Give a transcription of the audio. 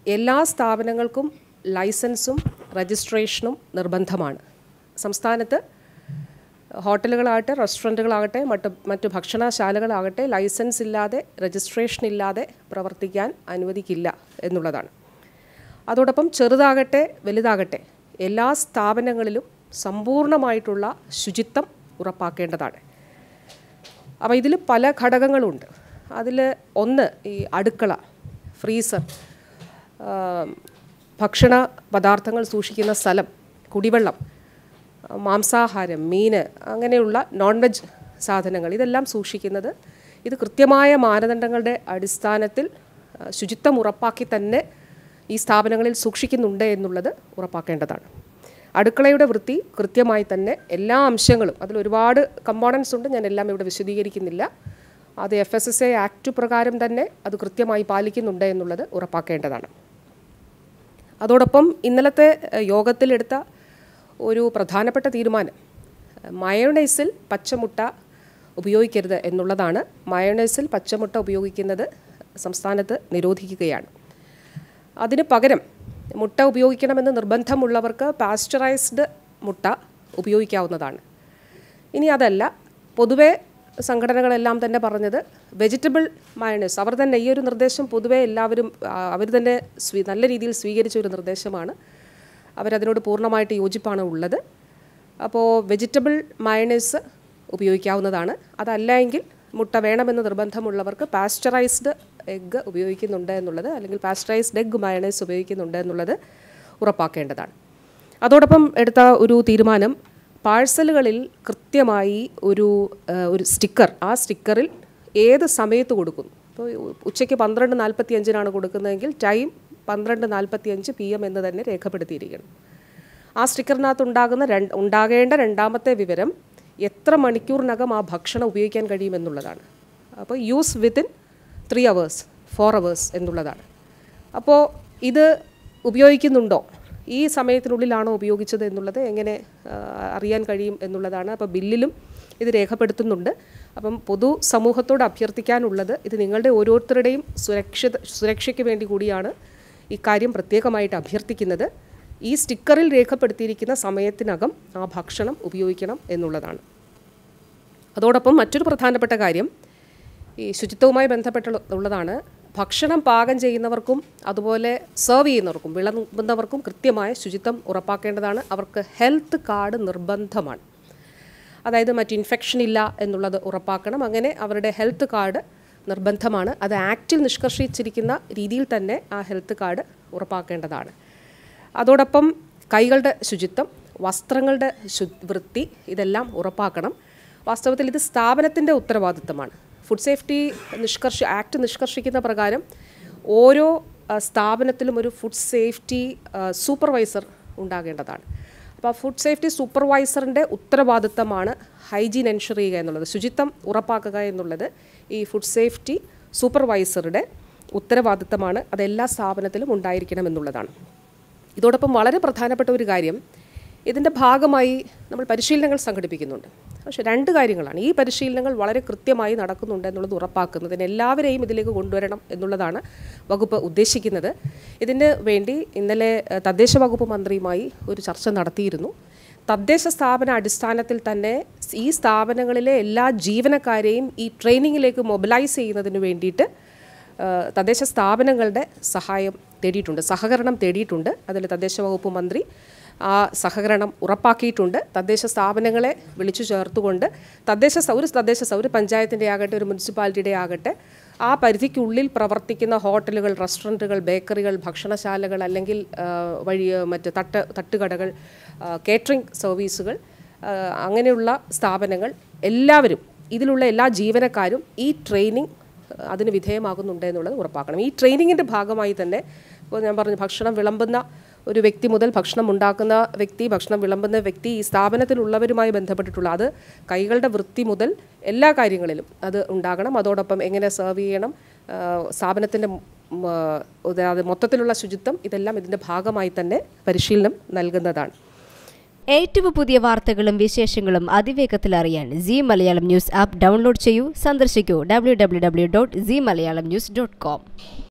എല്ലാ സ്ഥാപനങ്ങൾക്കും ലൈസൻസും രജിസ്ട്രേഷനും നിർബന്ധമാണ് സംസ്ഥാനത്ത് ഹോട്ടലുകളാകട്ടെ റെസ്റ്റോറൻറ്റുകളാകട്ടെ മറ്റ് മറ്റു ഭക്ഷണശാലകളാകട്ടെ ലൈസൻസ് ഇല്ലാതെ രജിസ്ട്രേഷൻ ഇല്ലാതെ പ്രവർത്തിക്കാൻ അനുവദിക്കില്ല എന്നുള്ളതാണ് അതോടൊപ്പം ചെറുതാകട്ടെ വലുതാകട്ടെ എല്ലാ സ്ഥാപനങ്ങളിലും സമ്പൂർണ്ണമായിട്ടുള്ള ശുചിത്വം ഉറപ്പാക്കേണ്ടതാണ് അപ്പോൾ ഇതിൽ പല ഘടകങ്ങളുണ്ട് അതിൽ ഒന്ന് ഈ അടുക്കള ഫ്രീസർ ആ, ഭക്ഷണ പദാർത്ഥങ്ങൾ സൂക്ഷിക്കുന്ന സ്ഥലം കുടിവെള്ളം ആ, മാംസാഹാരം മീൻ അങ്ങനെയുള്ള നോൺ വെജ് സാധനങ്ങൾ ഇതെല്ലാം സൂക്ഷിക്കുന്നത് ഇത് കൃത്യമായ മാനദണ്ഡങ്ങളുടെ അടിസ്ഥാനത്തിൽ ആ, ശുചിത്വം ഉറപ്പാക്കി തന്നെ ഈ സ്ഥാപനങ്ങളിൽ സൂക്ഷിക്കുന്നുണ്ട് എന്നുള്ളത് ഉറപ്പാക്കേണ്ടതാണ് അടുക്കളയുടെ വൃത്തി കൃത്യമായി തന്നെ എല്ലാ അംശങ്ങളും അതിൽ ഒരുപാട് കമ്പോണൻസ് ഉണ്ട് ഞാൻ എല്ലാം ഇവിടെ വിശദീകരിക്കുന്നില്ല അത് F S S A act പ്രകാരം തന്നെ അത് കൃത്യമായി പാലിക്കുന്നുണ്ട് എന്നുള്ളത് ഉറപ്പാക്കേണ്ടതാണ് അതോടൊപ്പം ഇന്നലത്തെ ഏഹ്, യോഗത്തിലെടുത്ത ഒരു പ്രധാനപ്പെട്ട തീരുമാനം മയോണൈസിൽ പച്ചമുട്ട ഉപയോഗിക്കരുത് എന്നുള്ളതാണ് മയോണൈസിൽ പച്ചമുട്ട ഉപയോഗിക്കുന്നത് സംസ്ഥാനത്ത് നിരോധിക്കുകയാണ് അതിന് പകരം മുട്ട ഉപയോഗിക്കണമെന്ന് നിർബന്ധമുള്ളവർക്ക് പാസ്ചറൈസ്ഡ് മുട്ട ഉപയോഗിക്കാവുന്നതാണ് ഇനി അതല്ല പൊതുവേ സംഘടനകളെല്ലാം തന്നെ പറഞ്ഞത് വെജിറ്റബിൾ മയണൈസ് അവർ തന്നെ ഈ ഒരു നിർദ്ദേശം പൊതുവേ എല്ലാവരും ആ, അവർ തന്നെ സ്വീ നല്ല രീതിയിൽ സ്വീകരിച്ച ഒരു നിർദ്ദേശമാണ് അവരതിനോട് പൂർണ്ണമായിട്ട് യോജിപ്പാണ് ഉള്ളത് അപ്പോൾ വെജിറ്റബിൾ മയണൈസ് ഉപയോഗിക്കാവുന്നതാണ് അതല്ല എങ്കിൽ മുട്ട വേണമെന്ന് നിർബന്ധമുള്ളവർക്ക് പാസ്ചറൈസ്ഡ് എഗ്ഗ് ഉപയോഗിക്കുന്നുണ്ട് എന്നുള്ളത് അല്ലെങ്കിൽ പാസ്ചറൈസ്ഡ് എഗ്ഗ് മയണൈസ് ഉപയോഗിക്കുന്നുണ്ട് എന്നുള്ളത് ഉറപ്പാക്കേണ്ടതാണ് അതോടൊപ്പം എടുത്ത ഒരു തീരുമാനം പാഴ്സലുകളിൽ കൃത്യമായി ഒരു ആ, ഒരു സ്റ്റിക്കർ ആ സ്റ്റിക്കറിൽ ഏത് സമയത്ത് കൊടുക്കുന്നു ഇപ്പോൾ ഉച്ചയ്ക്ക് പന്ത്രണ്ട് നാൽപ്പത്തി അഞ്ചിനാണ് കൊടുക്കുന്നതെങ്കിൽ ടൈം പന്ത്രണ്ട് നാൽപ്പത്തി അഞ്ച് പി എം എന്ന് തന്നെ രേഖപ്പെടുത്തിയിരിക്കണം ആ സ്റ്റിക്കറിനകത്ത് ഉണ്ടാകുന്ന രണ്ട് ഉണ്ടാകേണ്ട രണ്ടാമത്തെ വിവരം എത്ര മണിക്കൂറിനകം ആ ഭക്ഷണം ഉപയോഗിക്കാൻ കഴിയുമെന്നുള്ളതാണ് അപ്പോൾ use within three hours four hours എന്നുള്ളതാണ് അപ്പോൾ ഇത് ഉപയോഗിക്കുന്നുണ്ടോ ഈ സമയത്തിനുള്ളിലാണോ ഉപയോഗിച്ചത് എന്നുള്ളത് എങ്ങനെ ആ, അറിയാൻ കഴിയും എന്നുള്ളതാണ് അപ്പോൾ ബില്ലിലും ഇത് രേഖപ്പെടുത്തുന്നുണ്ട് അപ്പം പൊതു സമൂഹത്തോട് അഭ്യർത്ഥിക്കാനുള്ളത് ഇത് നിങ്ങളുടെ ഓരോരുത്തരുടെയും സുരക്ഷിത സുരക്ഷയ്ക്ക് വേണ്ടി കൂടിയാണ് ഇക്കാര്യം പ്രത്യേകമായിട്ട് അഭ്യർത്ഥിക്കുന്നത് ഈ സ്റ്റിക്കറിൽ രേഖപ്പെടുത്തിയിരിക്കുന്ന സമയത്തിനകം ആ ഭക്ഷണം ഉപയോഗിക്കണം എന്നുള്ളതാണ് അതോടൊപ്പം മറ്റൊരു പ്രധാനപ്പെട്ട കാര്യം ഈ ശുചിത്വവുമായി ബന്ധപ്പെട്ടുള്ള ഉള്ളതാണ് ഭക്ഷണം പാകം ചെയ്യുന്നവർക്കും അതുപോലെ സെർവ് ചെയ്യുന്നവർക്കും വിളമ്പുന്നവർക്കും കൃത്യമായ ശുചിത്വം ഉറപ്പാക്കേണ്ടതാണ് അവർക്ക് ഹെൽത്ത് കാർഡ് നിർബന്ധമാണ് അതായത് മറ്റ് ഇൻഫെക്ഷൻ ഇല്ല എന്നുള്ളത് ഉറപ്പാക്കണം അങ്ങനെ അവരുടെ ഹെൽത്ത് കാർഡ് നിർബന്ധമാണ് അത് ആക്റ്റിൽ നിഷ്കർഷിച്ചിരിക്കുന്ന രീതിയിൽ തന്നെ ആ ഹെൽത്ത് കാർഡ് ഉറപ്പാക്കേണ്ടതാണ് അതോടൊപ്പം കൈകളുടെ ശുചിത്വം വസ്ത്രങ്ങളുടെ ശു വൃത്തി ഇതെല്ലാം ഉറപ്പാക്കണം വാസ്തവത്തിൽ ഇത് സ്ഥാപനത്തിൻ്റെ ഉത്തരവാദിത്തമാണ് ഫുഡ് സേഫ്റ്റി നിഷ്കർഷ ആക്ട് നിഷ്കർഷിക്കുന്ന പ്രകാരം ഓരോ ആ, സ്ഥാപനത്തിലും ഒരു ഫുഡ് സേഫ്റ്റി സൂപ്പർവൈസർ ഉണ്ടാകേണ്ടതാണ് അപ്പോൾ ആ ഫുഡ് സേഫ്റ്റി സൂപ്പർവൈസറിൻ്റെ ഉത്തരവാദിത്തമാണ് ഹൈജീൻ എൻഷർ ചെയ്യുക എന്നുള്ളത് ശുചിത്വം ഉറപ്പാക്കുക എന്നുള്ളത് ഈ ഫുഡ് സേഫ്റ്റി സൂപ്പർവൈസറുടെ ഉത്തരവാദിത്തമാണ് അത് എല്ലാ സ്ഥാപനത്തിലും ഉണ്ടായിരിക്കണം എന്നുള്ളതാണ് ഇതോടൊപ്പം വളരെ പ്രധാനപ്പെട്ട ഒരു കാര്യം ഇതിൻ്റെ ഭാഗമായി നമ്മൾ പരിശീലനങ്ങൾ സംഘടിപ്പിക്കുന്നുണ്ട് പക്ഷേ രണ്ട് കാര്യങ്ങളാണ് ഈ പരിശീലനങ്ങൾ വളരെ കൃത്യമായി നടക്കുന്നുണ്ട് എന്നുള്ളത് ഉറപ്പാക്കുന്നതിന് എല്ലാവരെയും ഇതിലേക്ക് കൊണ്ടുവരണം എന്നുള്ളതാണ് വകുപ്പ് ഉദ്ദേശിക്കുന്നത് ഇതിന് വേണ്ടി ഇന്നലെ ഏഹ്, തദ്ദേശ വകുപ്പ് മന്ത്രിയുമായി ഒരു ചർച്ച നടത്തിയിരുന്നു തദ്ദേശ സ്ഥാപന അടിസ്ഥാനത്തിൽ തന്നെ ഈ സ്ഥാപനങ്ങളിലെ എല്ലാ ജീവനക്കാരെയും ഈ ട്രെയിനിങ്ങിലേക്ക് മൊബിലൈസ് ചെയ്യുന്നതിന് വേണ്ടിയിട്ട് ആ, തദ്ദേശ സ്ഥാപനങ്ങളുടെ സഹായം തേടിയിട്ടുണ്ട് സഹകരണം തേടിയിട്ടുണ്ട് അതിൽ തദ്ദേശ വകുപ്പ് മന്ത്രി ആ സഹകരണം ഉറപ്പാക്കിയിട്ടുണ്ട് തദ്ദേശ സ്ഥാപനങ്ങളെ വിളിച്ചു ചേർത്തുകൊണ്ട് തദ്ദേശ സ- ഒരു തദ്ദേശ സ- ഒരു പഞ്ചായത്തിൻ്റെ ആകട്ടെ ഒരു മുനിസിപ്പാലിറ്റിയുടെ ആകട്ടെ ആ പരിധിക്കുള്ളിൽ പ്രവർത്തിക്കുന്ന ഹോട്ടലുകൾ റെസ്റ്റോറൻറ്റുകൾ ബേക്കറികൾ ഭക്ഷണശാലകൾ അല്ലെങ്കിൽ ആ, വഴി മറ്റ് തട്ട് തട്ടുകടകൾ കേറ്ററിംഗ് സർവീസുകൾ ആ, അങ്ങനെയുള്ള സ്ഥാപനങ്ങൾ എല്ലാവരും ഇതിലുള്ള എല്ലാ ജീവനക്കാരും ഈ ട്രെയിനിങ് അതിന് വിധേയമാകുന്നുണ്ട് എന്നുള്ളത് ഉറപ്പാക്കണം ഈ ട്രെയിനിങ്ങിൻ്റെ ഭാഗമായി തന്നെ ഇപ്പോൾ ഞാൻ പറഞ്ഞു ഭക്ഷണം വിളമ്പുന്ന ഒരു വ്യക്തി മുതൽ ഭക്ഷണം ഉണ്ടാക്കുന്ന വ്യക്തി ഭക്ഷണം വിളമ്പുന്ന വ്യക്തി ഈ സ്ഥാപനത്തിലുള്ളവരുമായി ബന്ധപ്പെട്ടിട്ടുള്ള അത് കൈകളുടെ വൃത്തി മുതൽ എല്ലാ കാര്യങ്ങളിലും അത് ഉണ്ടാകണം അതോടൊപ്പം എങ്ങനെ സെർവ് ചെയ്യണം ആ, സ്ഥാപനത്തിൻ്റെ ഉം, ആ, അത് മൊത്തത്തിലുള്ള ശുചിത്വം ഇതെല്ലാം ഇതിൻ്റെ ഭാഗമായി തന്നെ പരിശീലനം നൽകുന്നതാണ് ഏറ്റവും പുതിയ വാർത്തകളും വിശേഷങ്ങളും അതിവേഗത്തിൽ അറിയാൻ C Malayalam news app download ചെയ്യൂ സന്ദർശിക്കൂ W W W dot C Malayalam news dot com